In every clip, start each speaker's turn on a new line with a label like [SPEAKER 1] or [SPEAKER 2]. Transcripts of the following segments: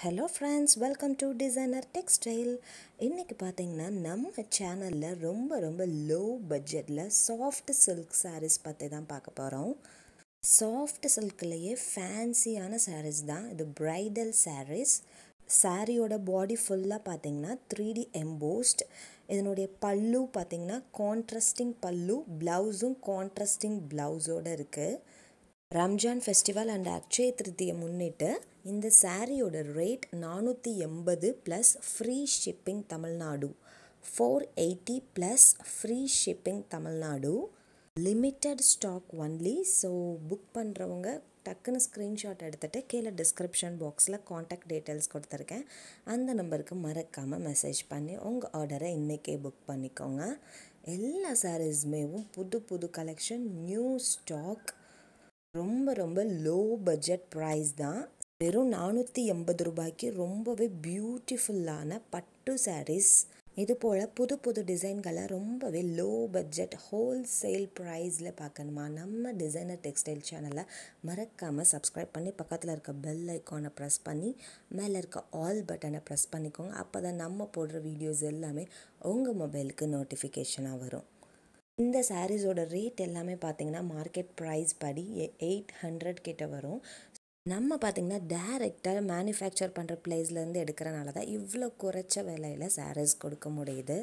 [SPEAKER 1] Hello friends welcome to designer textile இன்றைக்கி பார்த்தீங்கன்னா நம்ம சேனலில் ரொம்ப ரொம்ப லோ பட்ஜெட்டில் சாஃப்ட் சில்க் sarees பற்றி தான் பார்க்க போகிறோம் சாஃப்ட் சில்க்லேயே ஃபேன்சியான sarees தான் இது பிரைடல் sarees சாரியோட பாடி ஃபுல்லாக பார்த்தீங்கன்னா த்ரீ டி எம்போஸ்ட் இதனுடைய பல்லு பார்த்தீங்கன்னா கான்ட்ராஸ்டிங் பல்லு ப்ளவுஸும் கான்ட்ராஸ்டிங் ப்ளவுஸோடு இருக்குது ரம்ஜான் ஃபெஸ்டிவல் அண்ட் அக்ஷய திருத்தியை முன்னிட்டு இந்த சாரியோட ரேட் நானூற்றி எண்பது plus free shipping Tamil Nadu four eighty plus free shipping Tamil Nadu limited stock only so book பண்ணுறவங்க டக்குன்னு ஸ்க்ரீன்ஷாட் எடுத்துகிட்டு கீழே டிஸ்கிரிப்ஷன் பாக்ஸில் காண்டாக்ட் டீட்டெயில்ஸ் கொடுத்துருக்கேன் அந்த நம்பருக்கு மறக்காமல் மெசேஜ் பண்ணி உங்கள் ஆர்டரை இன்றைக்கே புக் பண்ணிக்கோங்க எல்லா சாரீஸுமேவும் புது புது கலெக்ஷன் நியூ ஸ்டாக் ரொம்ப ரொம்ப லோ பட்ஜெட் ப்ரைஸ் தான் வெறும் நானூற்றி எண்பது ரூபாய்க்கு ரொம்பவே பியூட்டிஃபுல்லான பட்டு சாரீஸ் இது போல் புது புது டிசைன்களை ரொம்பவே லோ பட்ஜெட் ஹோல்சேல் ப்ரைஸில் பார்க்கணுமா நம்ம டிசைனர் டெக்ஸ்டைல் சேனலை மறக்காமல் சப்ஸ்கிரைப் பண்ணி பக்கத்தில் இருக்க பெல் ஐக்கானை ப்ரெஸ் பண்ணி மேலே இருக்க ஆல் பட்டனை ப்ரெஸ் பண்ணிக்கோங்க அப்போ தான் நம்ம போடுற வீடியோஸ் எல்லாமே உங்கள் மொபைலுக்கு நோட்டிஃபிகேஷனாக வரும் இந்த சாரீஸோட ரேட் எல்லாமே பார்த்தீங்கன்னா மார்க்கெட் ப்ரைஸ் படி எயிட் ஹண்ட்ரட் கிட்ட வரும் நம்ம பார்த்திங்கன்னா டேரெக்டாக மேனுஃபேக்சர் பண்ணுற பிளேஸ்லேருந்து எடுக்கிறனால தான் இவ்வளோ குறைச்ச விலையில் சாரீஸ் கொடுக்க முடியுது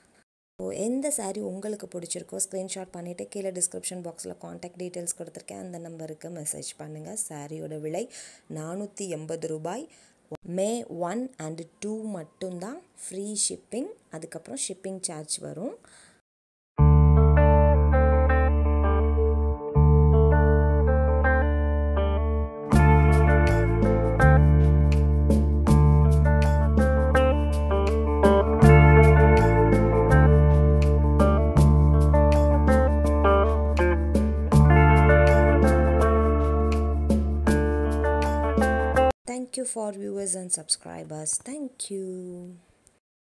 [SPEAKER 1] ஸோ எந்த சாரீ உங்களுக்கு பிடிச்சிருக்கோ ஸ்க்ரீன்ஷாட் பண்ணிவிட்டு கீழே டிஸ்கிரிப்ஷன் பாக்ஸில் காண்டாக்ட் டீட்டெயில்ஸ் கொடுத்துருக்கேன் அந்த நம்பருக்கு மெசேஜ் பண்ணுங்கள் சாரியோட விலை நானூற்றி எண்பது ரூபாய் மே ஒன் அண்டு டூ மட்டும்தான் ஃப்ரீ ஷிப்பிங் அதுக்கப்புறம் ஷிப்பிங் சார்ஜ் வரும் Thank you for viewers and subscribers. Thank you.